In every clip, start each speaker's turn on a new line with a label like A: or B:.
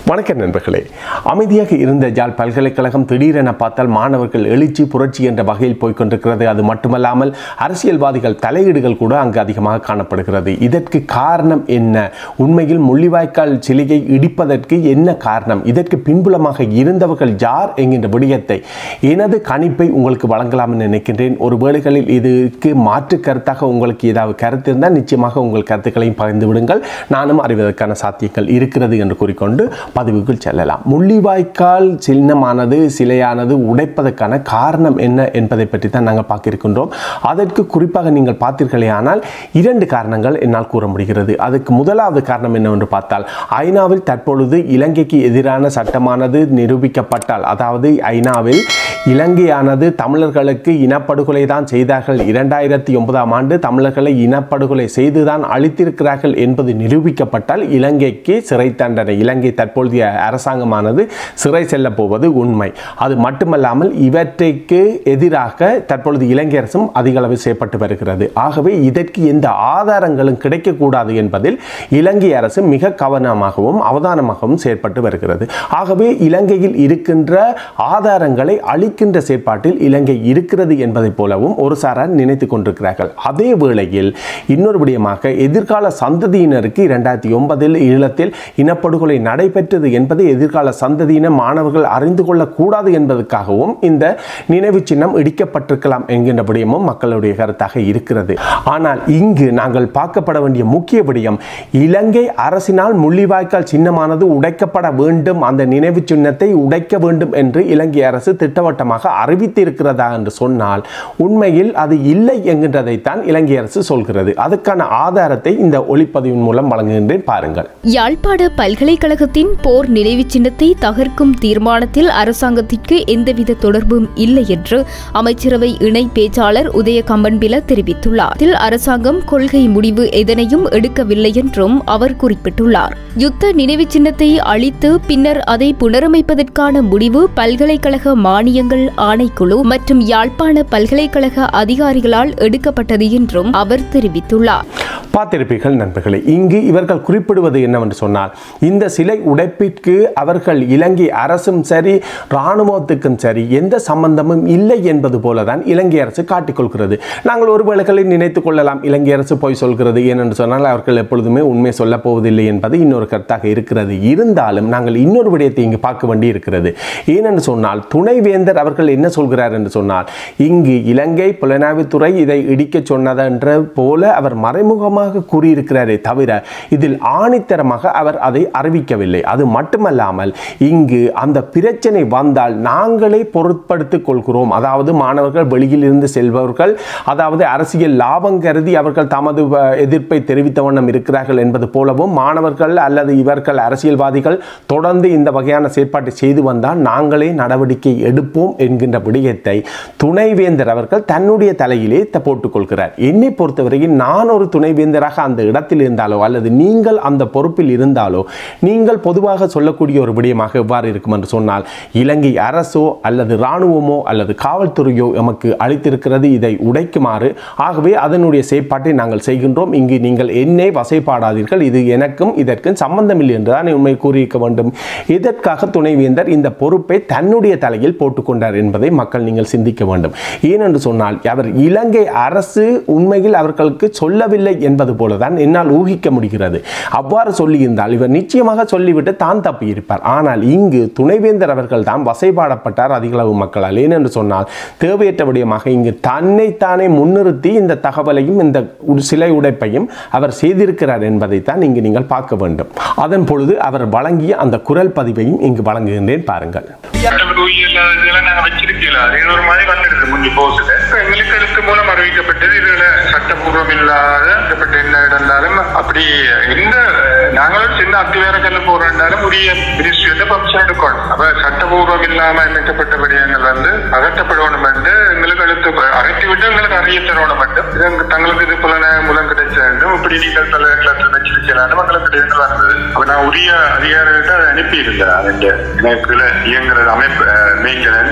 A: வணக்கம் நண்பர்களே அமைதியாக இருந்த ஜாழ் பல்கலைக்கழகம் திடீரென பார்த்தால் மாணவர்கள் எழுச்சி புரட்சி என்ற வகையில் போய்க்கொண்டிருக்கிறது அது மட்டுமல்லாமல் அரசியல்வாதிகள் தலையீடுகள் கூட அங்கு அதிகமாக காணப்படுகிறது இதற்கு காரணம் என்ன உண்மையில் முள்ளிவாய்க்கால் சிலையை இடிப்பதற்கு என்ன காரணம் இதற்கு பின்புலமாக இருந்தவர்கள் யார் என்கின்ற விடயத்தை எனது கணிப்பை உங்களுக்கு வழங்கலாம் என்று நினைக்கின்றேன் ஒரு வேளைகளில் இதுக்கு மாற்று கருத்தாக உங்களுக்கு ஏதாவது கருத்து இருந்தால் நிச்சயமாக உங்கள் கருத்துக்களையும் பகிர்ந்து விடுங்கள் நானும் அறிவதற்கான சாத்தியங்கள் இருக்கிறது என்று கூறிக்கொண்டு பதிவுக்குள் செல்லலாம் முள்ளிவாய்க்கால் சின்னமானது சிலையானது உடைப்பதற்கான காரணம் என்ன என்பதை பற்றி தான் நாங்கள் பார்க்க இருக்கின்றோம் அதற்கு குறிப்பாக நீங்கள் பார்த்தீர்களே ஆனால் இரண்டு காரணங்கள் என்னால் கூற முடிகிறது அதுக்கு முதலாவது காரணம் என்னவென்று பார்த்தால் ஐநாவில் தற்பொழுது இலங்கைக்கு எதிரான சட்டமானது நிரூபிக்கப்பட்டால் அதாவது ஐநாவில் இலங்கையானது தமிழர்களுக்கு இனப்படுகொலை தான் செய்தார்கள் இரண்டாயிரத்தி ஒன்பதாம் ஆண்டு தமிழர்களை இனப்படுகொலை செய்துதான் அழித்திருக்கிறார்கள் என்பது நிரூபிக்கப்பட்டால் இலங்கைக்கு சிறை தண்டனை இலங்கை தற்பொழுதைய அரசாங்கமானது சிறை செல்ல போவது உண்மை அது மட்டுமல்லாமல் இவற்றைக்கு எதிராக தற்பொழுது இலங்கை அரசும் அதிக அளவில் செய்யப்பட்டு வருகிறது ஆகவே இதற்கு எந்த ஆதாரங்களும் கிடைக்கக்கூடாது என்பதில் இலங்கை அரசு மிக கவனமாகவும் அவதானமாகவும் செயற்பட்டு வருகிறது ஆகவே இலங்கையில் இருக்கின்ற ஆதாரங்களை அளிக்கின்ற செயற்பாட்டில் இலங்கை இருக்கிறது என்பதைப் போலவும் ஒரு சாரார் நினைத்து கொண்டிருக்கிறார்கள் அதே வேளையில் இன்னொரு விடயமாக எதிர்கால சந்ததியினருக்கு இரண்டாயிரத்தி ஒன்பதில் ஈழத்தில் இனப்படுகொலை நடைபெற்றது என்பதை எதிர்கால சந்ததியினர் மாணவர்கள் அறிந்து கொள்ளக்கூடாது என்பதற்காகவும் இந்த நினைவு சின்னம் இடிக்கப்பட்டிருக்கலாம் என்கின்ற விடயமும் மக்களுடைய கருத்தாக இருக்கிறது ஆனால் இங்கு நாங்கள் பார்க்கப்பட வேண்டிய முக்கிய விடயம் இலங்கை அரசினால் முள்ளிவாய்க்கால் சின்னமானது உடைக்கப்பட வேண்டும் அந்த நினைவு சின்னத்தை உடைக்க வேண்டும் என்று இலங்கை அரசு திட்டவட்டமாக அறிவித்திருக்கிறதா என்று சொன்னால் உண்மையில் அது இல்லை என்கின்றதைத்தான் இலங்கை அரசு சொல்கிறது அதுக்கான ஆதாரத்தை இந்த ஒளிப்பதிவின் மூலம் வழங்குகின்றேன் பாருங்கள்
B: யாழ்ப்பாண பல்கலைக்கழகத்தின் போர் நினைவுச் சின்னத்தை தகர்க்கும் தீர்மானத்தில் அரசாங்கத்திற்கு எந்தவித தொடர்பும் இல்லை என்று அமைச்சரவை இணை பேச்சாளர் உதய கம்பன்பில தெரிவித்துள்ளார் இதில் அரசாங்கம் கொள்கை முடிவு எதனையும் எடுக்கவில்லை என்றும் அவர் குறிப்பிட்டுள்ளார் யுத்த நினைவுச் சின்னத்தை அழித்து பின்னர் அதை புனரமைப்பதற்கான முடிவு பல்கலைக்கழக மானியங்கள் ஆணைக்குழு மற்றும் யாழ்ப்பாண பல்கலைக்கழக அதிகாரிகளால் எடுக்கப்பட்டது என்றும் அவர் தெரிவித்துள்ளார்
A: பார்த்திருப்பீர்கள் நண்பர்களே இங்கு இவர்கள் குறிப்பிடுவது என்னவென்று சொன்னால் இந்த சிலை உடைப்பிற்கு அவர்கள் இலங்கை அரசும் சரி இராணுவத்துக்கும் சரி எந்த சம்பந்தமும் இல்லை என்பது போலதான் இலங்கை அரசு காட்டிக்கொள்கிறது நாங்கள் ஒரு வேளைகளில் நினைத்துக் கொள்ளலாம் இலங்கை அரசு போய் சொல்கிறது ஏனென்று சொன்னால் அவர்கள் எப்பொழுதுமே உண்மை சொல்லப் போவதில்லை என்பது இன்னொரு கருத்தாக இருக்கிறது இருந்தாலும் நாங்கள் இன்னொரு விடயத்தை இங்கு பார்க்க வேண்டி இருக்கிறது ஏனென்று சொன்னால் துணைவேந்தர் அவர்கள் என்ன சொல்கிறார் என்று சொன்னால் இங்கு இலங்கை புலனாய்வுத்துறை இதை இடிக்க சொன்னதென்ற போல அவர் மறைமுகமாக கூறியிருக்கிறாரே தவிர இதில் ஆணித்தரமாக அவர் அதை அறிவிக்கவில்லை அது மட்டுமல்லாமல் இங்கு அந்த பிரச்சனை வந்தால் நாங்களே பொருட்படுத்திக் கொள்கிறோம் அதாவது மாணவர்கள் வெளியில் இருந்து செல்பவர்கள் அதாவது அரசியல் லாபம் கருதி அவர்கள் தமது அஹ், எதிர்ப்பை தெரிவித்த வண்ணம் இருக்கிறார்கள் என்பது போலவும் மாணவர்கள் அல்லது இவர்கள் அரசியல்வாதிகள் தொடர்ந்து இந்த வகையான செயற்பாட்டை செய்து வந்தால் நாங்களே நடவடிக்கை எடுப்போம் என்கின்ற விடயத்தை துணைவேந்தர் அவர்கள் தன்னுடைய தலையிலே த- போட்டுக் கொள்கிறார் என்னை பொறுத்தவரையில் நான் ஒரு துணைவேந்தராக அந்த இடத்தில் இருந்தாலோ அல்லது நீங்கள் அந்த பொறுப்பில் இருந்தாலோ நீங்கள் பொதுவாக சொல்லக்கூடிய ஒரு விடயமாக எவ்வாறு இருக்கும் என்று சொன்னால் இலங்கை அரசோ அல்லது இராணுவமோ அல்லது காவல்துறையோ எமக்கு அளித்திருக்கிறது இதை உடைக்குமாறு ஆகவே அதனுடைய செயற்பாட்டை நாங்கள் செய்கின்றோம் இங்கு நீங்கள் என்னை வசைப்பாடாதீர்கள் இது எனக்கும் இதற்கும் சம்பந்தமில்லை என்றுதான் உண்மை கூறியிருக்க வேண்டும் இதற்காக துணைவேந்தர் இந்த பொறுப்பை தன்னுடைய தலையில் போட்டுக்கொண்டார் என்பதை மக்கள் நீங்கள் சிந்திக்க வேண்டும் ஏனென்று சொன்னால் அவர் இலங்கை அரசு உண்மையில் அவர்களுக்கு சொல்லவில்லை என்பது போலதான் என்னால் ஊகிக்க முடிகிறது அவ்வாறு சொல்லியிருந்தால் இவர் நிச்சயமாக சொல்லிவிட்டு தான் தப்பியிருப்பார் ஆனால் இங்கு துணைவேந்தர் அவர்கள் தான் வசைபாடப்பட்டார் அதிகளவு மக்களால் ஏனென்று சொன்னால் தேவையற்ற விடயமாக இங்கு தன்னைத்தானே முன்னிறுத்தி இந்த தகவலையும் இந்த உ- சிலை உடைப்பையும் அவர் செய்திருக்கிறார் என்பதைத்தான் இங்கு நீங்கள் பார்க்க வேண்டும் அதன் பொழுது அவர் வழங்கிய அந்த குரல் பதிவையும் இங்கு வழங்குகின்றேன் பாருங்கள்
C: இதெல்லாம் நாங்க வச்சிருக்கல அது ஒரு மாதிரி வந்துருக்கு முந்தி போஸ்ல இப்ப எங்களுக்கு எழுத்து மூலம் அறிவிக்கப்பட்டது இதுல சட்டப்பூர்வம் இல்லாத இப்ப என்ன இருந்தாலும் அப்படி எந்த நாங்களும் சின்ன அத்திவேர கல்லு போறோம்னாலும் உரிய மினிஸ்ட்ரியில பம்சன் எடுக்கணும் அப்ப சட்டபூர்வம் இல்லாம அமைக்கப்பட்ட விடயங்கள் வந்து அகற்றப்படணும் என்று எங்களுக்கு எழுத்து அகற்றி விட்டு எங்களுக்கு அறிய தரணும் மட்டும் இது எங்க- தங்களுக்கு இது புலன மூலம் கிடைச்ச வேண்டும் இப்படி நீங்கள் தலைவர்கள் வச்சிருக்கலாம் மக்களுக்கு இடையில வந்தது அப்ப நான் உரிய அதிகாரிகிட்ட அதை அனுப்பி இருந்தேன் அதுக்கு இணைப்புல இயங்குறது அமைப்பு அஹ், மேய்க்கிறேன்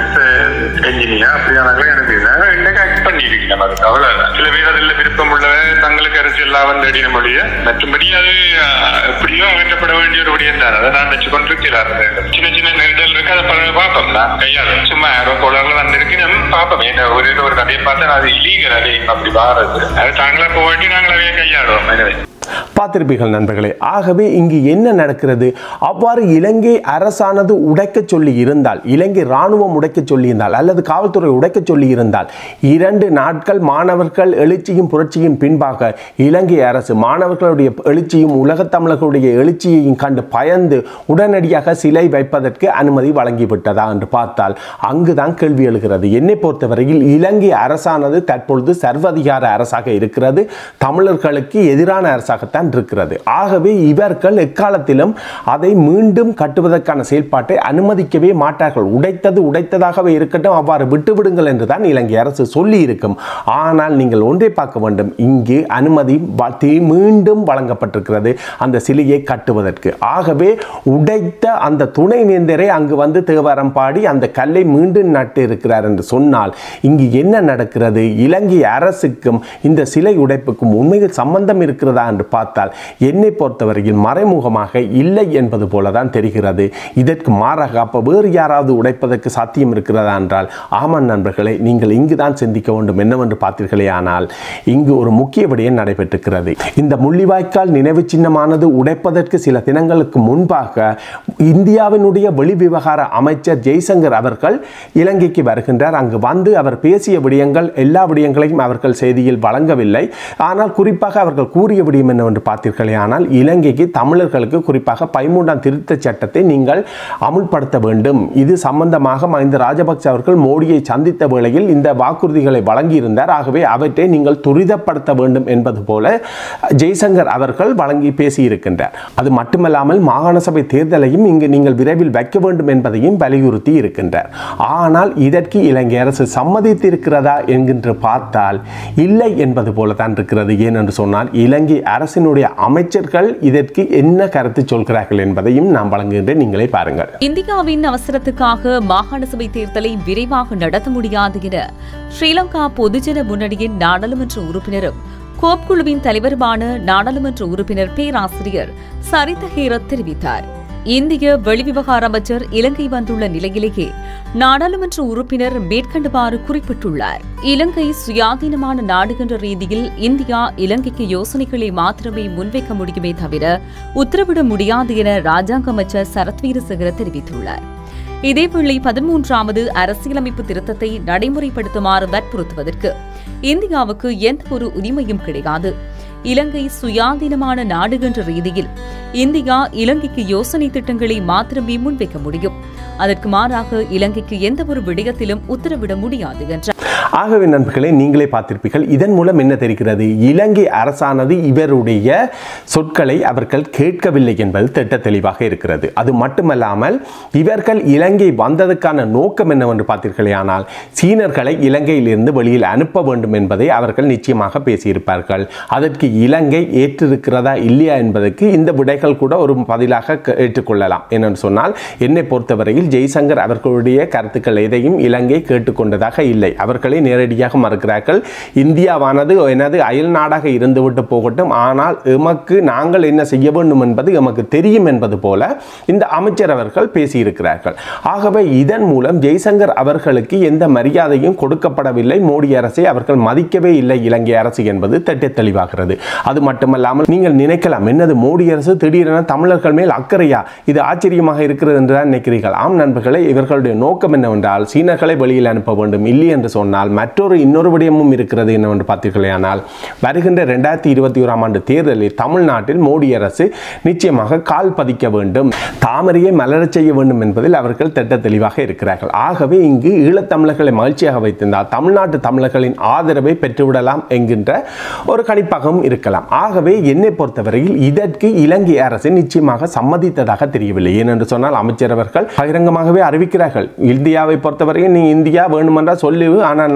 C: மெயின்டெனன்ஸ் என்ஜினியர் அப்படியானாலும் எனக்கு இன்னைக்கு ஆக்ட் பண்ணியிருக்கேன் அதுக்கு அவ்வளவுதான் சில பேர் அதில் விருப்பம் உள்ள தங்களுக்கு அரசியல் லாபம் தேடின மொழிய மற்றபடி அது அஹ், எப்படியோ அகற்றப்பட வேண்டிய ஒரு விடயம் தான் அதை நான் நினைச்சு கொண்டிருக்கிறார் சின்ன சின்ன நெருடல் இருக்கு அதை பா- பார்ப்போம் நான் கையால் சும்மா யாரோ கோளர்ல வந்திருக்கு நம்ம பார்ப்போம் என்ன ஒரு ஒரு கதையை பார்த்தா அது இல்லீகல் அது அப்படி வாரது அது தாங்களா போக வேண்டி நாங்களாவே கையாடுவோம் எனவே
A: பார்த்திருப்பீர்கள் நண்பர்களே ஆகவே இங்கு என்ன நடக்கிறது அவ்வாறு இலங்கை அரசானது உடைக்கச் சொல்லி இருந்தால் இலங்கை இராணுவம் உடைக்கச் சொல்லி இருந்தால் அல்லது காவல்துறை உடைக்கச் சொல்லி இருந்தால் இரண்டு நாட்கள் மாணவர்கள் எழுச்சியும் புரட்சியும் பின்பாக இலங்கை அரசு மாணவர்களுடைய எழுச்சியும் உலகத் தமிழர்களுடைய எழுச்சியையும் கண்டு பயந்து உடனடியாக சிலை வைப்பதற்கு அனுமதி வழங்கிவிட்டதா என்று பார்த்தால் அங்குதான் கேள்வி எழுகிறது என்னை பொறுத்தவரையில் இலங்கை அரசானது தற்பொழுது சர்வதிகார அரசாக இருக்கிறது தமிழர்களுக்கு எதிரான அரசாகத்தான் இருக்கிறது ஆகவே இவர்கள் எக்காலத்திலும் அதை மீண்டும் கட்டுவதற்கான செயல்பாட்டை அனுமதிக்கவே மாட்டார்கள் உடைத்தது உடைத்ததாகவே இருக்கட்டும் அவ்வாறு விட்டுவிடுங்கள் என்றுதான் இலங்கை அரசு சொல்லி இருக்கும் ஆனால் நீங்கள் ஒன்றை பார்க்க வேண்டும் இங்கு அனுமதி வ- தி- மீண்டும் வழங்கப்பட்டிருக்கிறது அந்த சிலையை கட்டுவதற்கு ஆகவே உடைத்த அந்த துணைவேந்தரை அங்கு வந்து தேவாரம் பாடி அந்த கல்லை மீண்டும் நட்டு இருக்கிறார் என்று சொன்னால் இங்கு என்ன நடக்கிறது இலங்கை அரசுக்கும் இந்த சிலை உடைப்புக்கும் உண்மையில் சம்பந்தம் இருக்கிறதா என்று பார்த்தால் என்னை பொறுத்தவரையில் மறைமுகமாக இல்லை என்பது போலதான் தெரிகிறது இதற்கு மாறாக அப்ப வேறு யாராவது உடைப்பதற்கு சாத்தியம் இருக்கிறதா என்றால் ஆமாம் நண்பர்களே நீங்கள் இங்கு தான் சிந்திக்க வேண்டும் என்னவென்று பார்த்தீர்களே ஆனால் இங்கு ஒரு முக்கிய விடயம் நடைபெற்றிருக்கிறது இந்த முள்ளிவாய்க்கால் நினைவு சின்னமானது உடைப்பதற்கு சில தினங்களுக்கு முன்பாக இந்தியாவினுடைய வெளிவிவகார அமைச்சர் ஜெய்சங்கர் அவர்கள் இலங்கைக்கு வருகின்றார் அங்கு வந்து அவர் பேசிய விடயங்கள் எல்லா விடயங்களையும் அவர்கள் செய்தியில் வழங்கவில்லை ஆனால் குறிப்பாக அவர்கள் கூறிய விடயம் என்னவென்று பார்த்தீர்களே ஆனால் இலங்கைக்கு தமிழர்களுக்கு குறிப்பாக பதிமூன்றாம் திருத்தச் சட்டத்தை நீங்கள் அமுல்படுத்த வேண்டும் இது சம்பந்தமாக மஹிந்த ராஜபக்ச அவர்கள் மோடியை சந்தித்த வேளையில் இந்த வாக்குறுதிகளை வழங்கியிருந்தார் ஆகவே அவற்றை நீங்கள் துரிதப்படுத்த வேண்டும் என்பது போல ஜெய்சங்கர் அவர்கள் வழங்கி பேசியிருக்கின்றார் அது மட்டுமல்லாமல் மாகாண சபை தேர்தலையும் இங்கு நீங்கள் விரைவில் வைக்க வேண்டும் என்பதையும் வலியுறுத்தி இருக்கின்றார் ஆனால் இதற்கு இலங்கை அரசு சம்மதித்திருக்கிறதா என்கின்ற பார்த்தால் இல்லை என்பது போல தான் இருக்கிறது ஏனென்று சொன்னால் இலங்கை அரசினுடைய அமைச்சர்கள் இதற்கு என்ன கருத்து சொல்கிறார்கள் என்பதையும் நான் வழங்குகின்றேன் நீங்களே பாருங்கள்
D: இந்தியாவின் அவசரத்துக்காக மாகாண சபை தேர்தலை விரைவாக நடத்த முடியாது என ஸ்ரீலங்கா பொதுஜன முன்னணியின் நாடாளுமன்ற உறுப்பினரும் கோப் குழுவின் தலைவருமான நாடாளுமன்ற உறுப்பினர் பேராசிரியர் சரித ஹேரத் தெரிவித்தார் இந்திய வெளிவிவகார அமைச்சர் இலங்கை வந்துள்ள நிலையிலேயே நாடாளுமன்ற உறுப்பினர் மேற்கண்டவாறு குறிப்பிட்டுள்ளார் இலங்கை சுயாதீனமான நாடு என்ற ரீதியில் இந்தியா இலங்கைக்கு யோசனைகளை மாத்திரமே முன்வைக்க முடியுமே தவிர உத்தரவிட முடியாது என ராஜாங்க அமைச்சர் சரத் வீரசேகர தெரிவித்துள்ளார் இதேவேளை பதிமூன்றாவது அரசியலமைப்பு திருத்தத்தை நடைமுறைப்படுத்துமாறு வற்புறுத்துவதற்கு இந்தியாவுக்கு எந்த ஒரு உரிமையும் கிடையாது இலங்கை சுயாதீனமான நாடு என்ற ரீதியில் இந்தியா இலங்கைக்கு யோசனை திட்டங்களை மாத்திரமே முன்வைக்க முடியும் அதற்கு மாறாக இலங்கைக்கு எந்த ஒரு விடயத்திலும் உத்தரவிட முடியாது என்றார்
A: ஆகவே நண்பர்களே நீங்களே பார்த்திருப்பீர்கள் இதன் மூலம் என்ன தெரிகிறது இலங்கை அரசானது இவருடைய சொற்களை அவர்கள் கேட்கவில்லை என்பது திட்ட தெளிவாக இருக்கிறது அது மட்டுமல்லாமல் இவர்கள் இலங்கை வந்ததற்கான நோக்கம் என்னவென்று பார்த்தீர்களே ஆனால் சீனர்களை இலங்கையிலிருந்து வெளியில் அனுப்ப வேண்டும் என்பதை அவர்கள் நிச்சயமாக பேசியிருப்பார்கள் அதற்கு இலங்கை ஏற்றிருக்கிறதா இல்லையா என்பதற்கு இந்த விடைகள் கூட ஒரு பதிலாக க- ஏற்றுக்கொள்ளலாம் என்னென்னு சொன்னால் என்னை பொறுத்தவரையில் ஜெய்சங்கர் அவர்களுடைய கருத்துக்கள் எதையும் இலங்கை கேட்டுக்கொண்டதாக இல்லை அவர்களே நேரடியாக மறுக்கிறார்கள் இந்தியாவானது எனது அயல் நாடாக இருந்துவிட்டு போகட்டும் ஆனால் எமக்கு நாங்கள் என்ன செய்ய வேண்டும் என்பது எமக்கு தெரியும் என்பது போல இந்த அமைச்சர் அவர்கள் பேசியிருக்கிறார்கள் ஆகவே இதன் மூலம் ஜெய்சங்கர் அவர்களுக்கு எந்த மரியாதையும் கொடுக்கப்படவில்லை மோடி அரசை அவர்கள் மதிக்கவே இல்லை இலங்கை அரசு என்பது திட்ட தெளிவாகிறது அது மட்டுமல்லாமல் நீங்கள் நினைக்கலாம் என்னது மோடி அரசு திடீரென தமிழர்கள் மேல் அக்கறையா இது ஆச்சரியமாக இருக்கிறது என்று தான் நினைக்கிறீர்கள் ஆம் நண்பர்களே இவர்களுடைய நோக்கம் என்னவென்றால் சீனர்களை வெளியில் அனுப்ப வேண்டும் இல்லை என்று சொன்னால் மற்றொரு இன்னொரு விடயமும் இருக்கிறது என்னவென்று பார்த்தீர்களேயானால் வருகின்ற ரெண்டாயிரத்தி இருபத்தி ஓராம் ஆண்டு தேர்தலில் தமிழ்நாட்டில் மோடி அரசு நிச்சயமாக கால் பதிக்க வேண்டும் தாமரையை மலரச் செய்ய வேண்டும் என்பதில் அவர்கள் திட்ட தெளிவாக இருக்கிறார்கள் ஆகவே இங்கு ஈழத்தமிழர்களை மகிழ்ச்சியாக வைத்திருந்தால் தமிழ்நாட்டு தமிழர்களின் ஆதரவை பெற்றுவிடலாம் என்கின்ற ஒரு கணிப்பாகவும் இருக்கலாம் ஆகவே என்னை பொறுத்தவரையில் இதற்கு இலங்கை அரசு நிச்சயமாக சம்மதித்ததாக தெரியவில்லை ஏனென்று சொன்னால் அமைச்சர் அவர்கள் பகிரங்கமாகவே அறிவிக்கிறார்கள் இந்தியாவை பொறுத்தவரையில் நீ இந்தியா வேணுமென்றா சொல்லு ஆனால்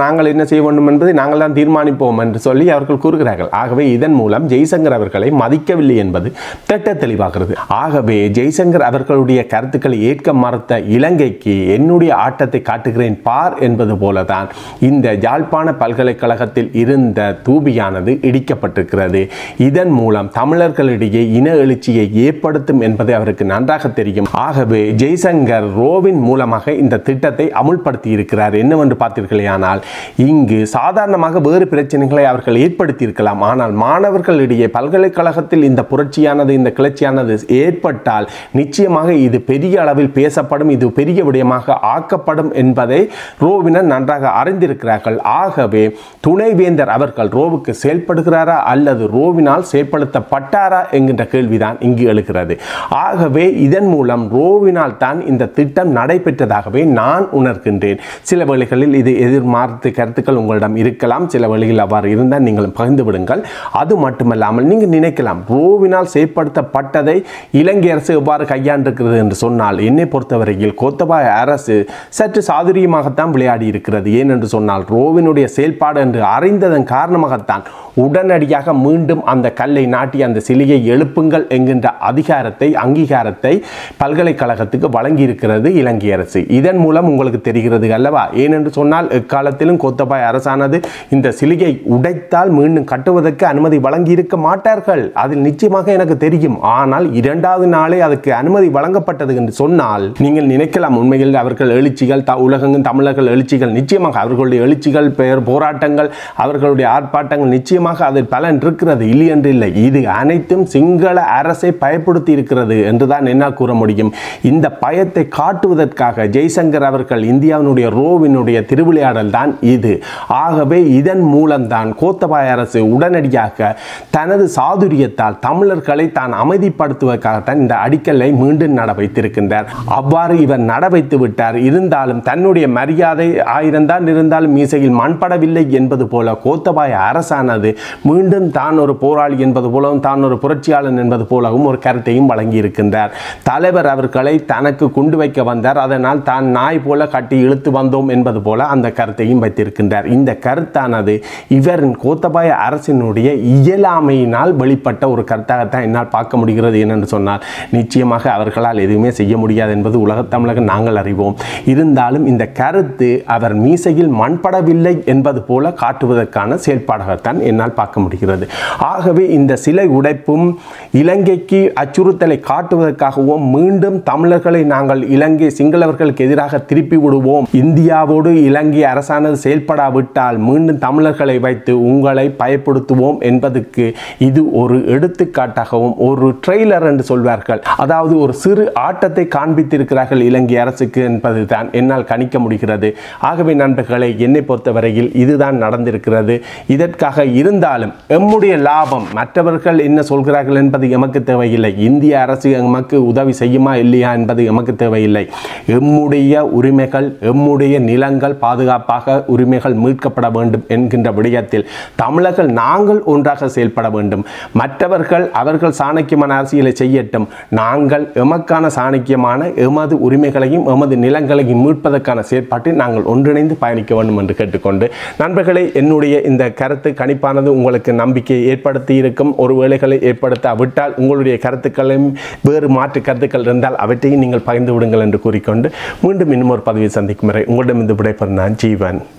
A: நாங்கள் என்ன செய்ய வேண்டும் என்பதை நாங்கள் தான் தீர்மானிப்போம் என்று சொல்லி அவர்கள் கூறுகிறார்கள் ஆகவே இதன் மூலம் ஜெய்சங்கர் அவர்களை மதிக்கவில்லை என்பது திட்ட தெளிவாகிறது ஆகவே ஜெய்சங்கர் அவர்களுடைய கருத்துக்களை ஏற்க மறுத்த இலங்கைக்கு என்னுடைய ஆட்டத்தை காட்டுகிறேன் பார் என்பது போலதான் இந்த யாழ்ப்பாண பல்கலைக்கழகத்தில் இருந்த தூபியானது இடிக்கப்பட்டிருக்கிறது இதன் மூலம் தமிழர்களிடையே இன எழுச்சியை ஏற்படுத்தும் என்பது அவருக்கு நன்றாக தெரியும் ஆகவே ஜெய்சங்கர் ரோவின் மூலமாக இந்த திட்டத்தை அமுல்படுத்தி இருக்கிறார் என்னவென்று பார்த்தீர்களேயானால் இங்கு சாதாரணமாக வேறு பிரச்சனைகளை அவர்கள் ஏற்படுத்தி இருக்கலாம் ஆனால் மாணவர்களிடையே பல்கலைக்கழகத்தில் இந்த புரட்சியானது இந்த கிளர்ச்சியானது ஏற்பட்டால் நிச்சயமாக இது பெரிய அளவில் பேசப்படும் இது பெரிய விடயமாக ஆக்கப்படும் என்பதை ரோவினர் நன்றாக அறிந்திருக்கிறார்கள் ஆகவே துணைவேந்தர் அவர்கள் ரோவுக்கு செயல்படுகிறாரா அல்லது ரோவினால் செயல்படுத்தப்பட்டாரா என்கின்ற கேள்விதான் இங்கு எழுகிறது ஆகவே இதன் மூலம் ரோவினால் தான் இந்த திட்டம் நடைபெற்றதாகவே நான் உணர்கின்றேன் சில வேளைகளில் இது எதிர்மார்த்து கருத்துக்கள் உங்களிடம் இருக்கலாம் சில வேளைகளில் அவ்வாறு இருந்தால் நீங்கள் பகிர்ந்து விடுங்கள் அது மட்டுமல்லாமல் நீங்கள் நினைக்கலாம் ரோவினால் செயற்படுத்தப்பட்டதை இலங்கை அரசு எவ்வாறு கையாண்டிருக்கிறது என்று சொன்னால் என்னை பொறுத்தவரையில் கோத்தபாய அரசு சற்று சாதுரியமாகத்தான் விளையாடி இருக்கிறது ஏனென்று சொன்னால் ரோவினுடைய செயல்பாடு என்று அறிந்ததன் காரணமாகத்தான் உடனடியாக மீண்டும் அந்த கல்லை நாட்டி அந்த சிலையை எழுப்புங்கள் என்கின்ற அதிகாரத்தை அங்கீகாரத்தை பல்கலைக்கழகத்துக்கு வழங்கியிருக்கிறது இலங்கை அரசு இதன் மூலம் உங்களுக்கு தெரிகிறது அல்லவா ஏனென்று சொன்னால் எக்காலத்திலும் கோத்தபாய அரசானது இந்த சிலையை உடைத்தால் மீண்டும் கட்டுவதற்கு அனுமதி வழங்கி இருக்க மாட்டார்கள் அதில் நிச்சயமாக எனக்கு தெரியும் ஆனால் இரண்டாவது நாளே அதுக்கு அனுமதி வழங்கப்பட்டது என்று சொன்னால் நீங்கள் நினைக்கலாம் உண்மையில் அவர்கள் எழுச்சிகள் த உலகெங்கும் தமிழர்கள் எழுச்சிகள் நிச்சயமாக அவர்களுடைய எழுச்சிகள் பெயர் போராட்டங்கள் அவர்களுடைய ஆர்ப்பாட்டங்கள் நிச்சயமாக அதில் பலன் இருக்கிறது இல்லை என்று இல்லை இது அனைத்தும் சிங்கள அரசை பயப்படுத்தி இருக்கிறது என்றுதான் என்னால் கூற முடியும் இந்த பயத்தை காட்டுவதற்காக ஜெய்சங்கர் அவர்கள் இந்தியாவினுடைய ரோவினுடைய திருவிளையாடல் தான் இது ஆகவே இதன் மூலம்தான் கோத்தபாய அரசு உடனடியாக தனது சாதுரியத்தால் தமிழர்களை தான் அமைதிப்படுத்துவதற்காகத்தான் இந்த அடிக்கல்லை மீண்டும் நட வைத்திருக்கின்றார் அவ்வாறு இவர் நட வைத்து விட்டார் இருந்தாலும் தன்னுடைய மரியாதை ஆயிரம் தான் இருந்தாலும் மீசையில் மண்படவில்லை என்பது போல கோத்தபாய அரசானது மீண்டும் தான் ஒரு போராளி என்பது போலவும் தான் ஒரு புரட்சியாளன் என்பது போலவும் ஒரு கருத்தையும் வழங்கி இருக்கின்றார் தலைவர் அவர்களை தனக்கு கொண்டு வைக்க வந்தார் அதனால் தான் நாய் போல கட்டி இழுத்து வந்தோம் என்பது போல அந்த கருத்தையும் வைத்திருக்கின்றார் இந்த கருத்தானது இவரின் கோத்தபாய அரசினுடைய இயலாமையினால் வெளிப்பட்ட ஒரு கருத்தாகத்தான் என்னால் பார்க்க முடிகிறது என்னென்று சொன்னால் நிச்சயமாக அவர்களால் எதுவுமே செய்ய முடியாது என்பது உலகத் தமிழக நாங்கள் அறிவோம் இருந்தாலும் இந்த கருத்து அவர் மீசையில் மண்படவில்லை என்பது போல காட்டுவதற்கான செயல்பாடாகத்தான் என்னால் பார்க்க முடிகிறது ஆகவே இந்த சிலை உடைப்பும் இலங்கைக்கு அச்சுறுத்தலை காட்டுவதற்காகவும் மீண்டும் தமிழர்களை நாங்கள் இலங்கை சிங்களவர்களுக்கு எதிராக திருப்பி விடுவோம் இந்தியாவோடு இலங்கை அரசானது செயல்படாவிட்டால் மீண்டும் தமிழர்களை வைத்து உங்களை பயப்படுத்துவோம் என்பதற்கு இது ஒரு எடுத்துக்காட்டாகவும் ஒரு ட்ரெய்லர் என்று சொல்வார்கள் அதாவது ஒரு சிறு ஆட்டத்தை காண்பித்திருக்கிறார்கள் இலங்கை அரசுக்கு என்பதுதான் என்னால் கணிக்க முடிகிறது ஆகவே நண்பர்களை என்னை பொறுத்தவரையில் இதுதான் நடந்திருக்கிறது இதற்காக இருந்தாலும் எம்முடைய லாபம் மற்றவர்கள் என்ன சொல்கிறார்கள் என்பது எமக்கு தேவையில்லை இந்திய அரசு எமக்கு உதவி செய்யுமா இல்லையா என்பது எமக்கு தேவையில்லை எம்முடைய உரிமைகள் எம்முடைய நிலங்கள் பாதுகாப்பாக உரிமைகள் மீட்கப்பட வேண்டும் என்கின்ற விடயத்தில் தமிழர்கள் நாங்கள் ஒன்றாக செயல்பட வேண்டும் மற்றவர்கள் அவர்கள் சாணக்கியமான அரசியலை செய்யட்டும் நாங்கள் எமக்கான சாணக்கியமான எமது உரிமைகளையும் எமது நிலங்களையும் மீட்பதற்கான செயற்பாட்டில் நாங்கள் ஒன்றிணைந்து பயணிக்க வேண்டும் என்று கேட்டுக்கொண்டு நண்பர்களே என்னுடைய இந்த கருத்து கணிப்பானது உங்களுக்கு நம்பிக்கையை ஏற்படுத்தி இருக்கும் ஒரு வேலைகளை ஏற்படுத்தாவிட்டால் உங்களுடைய கருத்துக்களையும் வேறு மாற்று கருத்துக்கள் இருந்தால் அவற்றையும் நீங்கள் பகிர்ந்து விடுங்கள் என்று கூறிக்கொண்டு மீண்டும் இன்னும் ஒரு பதவியை சந்திக்கும் வரை உங்களிடம் இந்த விடைபெறும் நான் ஜீவன்